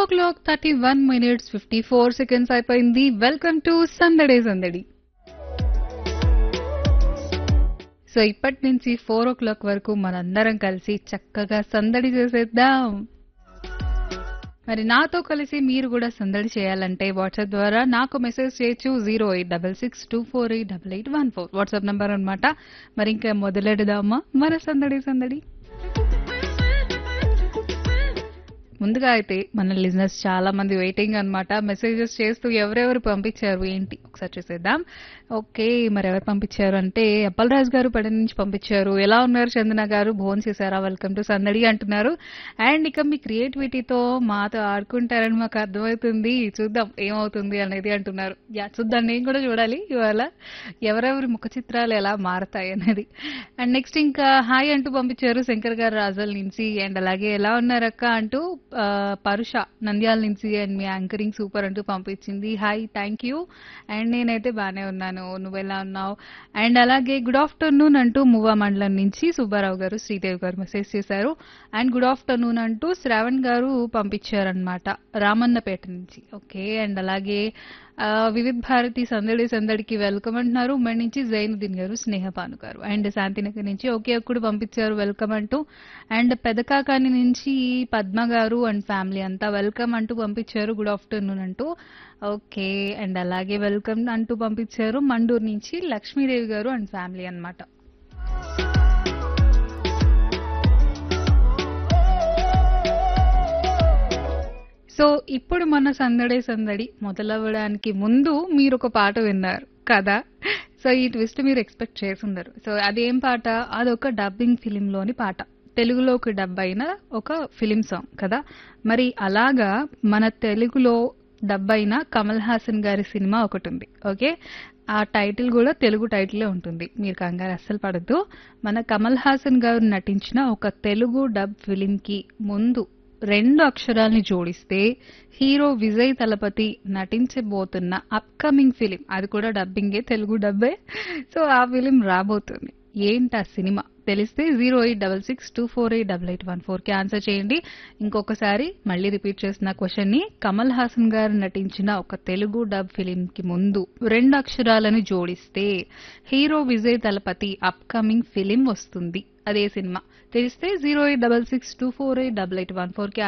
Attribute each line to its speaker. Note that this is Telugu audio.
Speaker 1: clock thirty one minutes fifty four seconds అయిపోయింది welcome to Sandade Sandadi so ఇప్పటి నుంచి ఫోర్ ఓ క్లాక్ వరకు మనందరం కలిసి చక్కగా సందడి చేసేద్దాం మరి నాతో కలిసి మీరు కూడా సందడి చేయాలంటే వాట్సాప్ ద్వారా నాకు మెసేజ్ చేయొచ్చు zero eight double six two four eight double eight one four WhatsApp number అనమాట మరి ఇంకా మొదలెడదామా మన సందడి సందడి ముందుగా అయితే మన లిజినెస్ చాలా మంది వెయిటింగ్ అన్నమాట మెసేజెస్ చేస్తూ ఎవరెవరు పంపించారు ఏంటి ఒకసారి చూసేద్దాం ఓకే మరి ఎవరు పంపించారు అంటే అప్పలరాజు గారు పడి నుంచి పంపించారు ఎలా ఉన్నారు చందన గారు భోన్ చేశారా వెల్కమ్ టు సందడి అంటున్నారు అండ్ ఇక మీ క్రియేటివిటీతో మాతో ఆడుకుంటారని మాకు అర్థమవుతుంది చూద్దాం ఏమవుతుంది అనేది అంటున్నారు యా చూద్దాం నేను కూడా చూడాలి ఇవాళ ఎవరెవరి ముఖ చిత్రాలు ఎలా మారతాయి అనేది అండ్ నెక్స్ట్ ఇంకా హాయ్ అంటూ పంపించారు శంకర్ గారు రాజల్ నుంచి అండ్ అలాగే ఎలా ఉన్నారక్క అంటూ ఆ, పరుష నంద్యాల నుంచి అండ్ మీ యాంకరింగ్ సూపర్ అంటూ పంపించింది హాయ్ థ్యాంక్ యూ అండ్ నేనైతే బాగానే ఉన్నాను నువ్వు ఎలా ఉన్నావు అండ్ అలాగే గుడ్ ఆఫ్టర్నూన్ అంటూ మువ్వా మండలం నుంచి సుబ్బారావు గారు శ్రీదేవి గారు మెసేజ్ చేశారు అండ్ గుడ్ ఆఫ్టర్నూన్ అంటూ శ్రావణ్ గారు పంపించారనమాట రామన్నపేట నుంచి ఓకే అండ్ అలాగే ఆ, వివిధ్ భారతి సందడి సందడికి వెల్కమ్ అంటున్నారు ఉమ్మడి నుంచి జైనుద్దీన్ గారు స్నేహపాను గారు అండ్ శాంతినగర్ నుంచి ఒకే ఒక్కడు పంపించారు వెల్కమ్ అంటూ అండ్ పెదకాకాని నుంచి పద్మ గారు అండ్ ఫ్యామిలీ అంతా వెల్కమ్ అంటూ పంపించారు గుడ్ ఆఫ్టర్నూన్ అంటూ ఓకే అండ్ అలాగే వెల్కమ్ అంటూ పంపించారు మండూరు నుంచి లక్ష్మీదేవి గారు అండ్ ఫ్యామిలీ అన్నమాట సో ఇప్పుడు మన సందడే సందడి మొదలవ్వడానికి ముందు మీరు ఒక పాట విన్నారు కదా సో ఈ ట్విస్ట్ మీరు ఎక్స్పెక్ట్ చేసుండరు సో అదేం పాట అదొక డబ్బింగ్ ఫిలిం లోని పాట తెలుగులోకి డబ్ అయిన ఒక ఫిలిం సాంగ్ కదా మరి అలాగా మన తెలుగులో డబ్ అయిన కమల్ హాసన్ గారి సినిమా ఒకటి ఉంది ఓకే ఆ టైటిల్ కూడా తెలుగు టైటిలే ఉంటుంది మీరు కంగారు అస్సలు పడద్దు మన కమల్ హాసన్ గారు నటించిన ఒక తెలుగు డబ్ ఫిలిం కి ముందు రెండు అక్షరాల్ని జోడిస్తే హీరో విజయ్ తలపతి నటించబోతున్న అప్కమింగ్ ఫిలిం అది కూడా డబ్బింగే తెలుగు డబ్బే సో ఆ ఫిలిం రాబోతుంది ఏంటి ఆ సినిమా తెలిస్తే zero eight double six two four eight double eight one four కి ఆన్సర్ చేయండి ఇంకొకసారి మళ్ళీ రిపీట్ చేసిన క్వశ్చన్ ని కమల్ హాసన్ గారు నటించిన ఒక తెలుగు డబ్ ఫిలిం కి ముందు రెండు అక్షరాలను జోడిస్తే hero Vijay Thalapathy upcoming film వస్తుంది అదే సినిమా తెలిస్తే zero eight double six two four eight double eight one four కి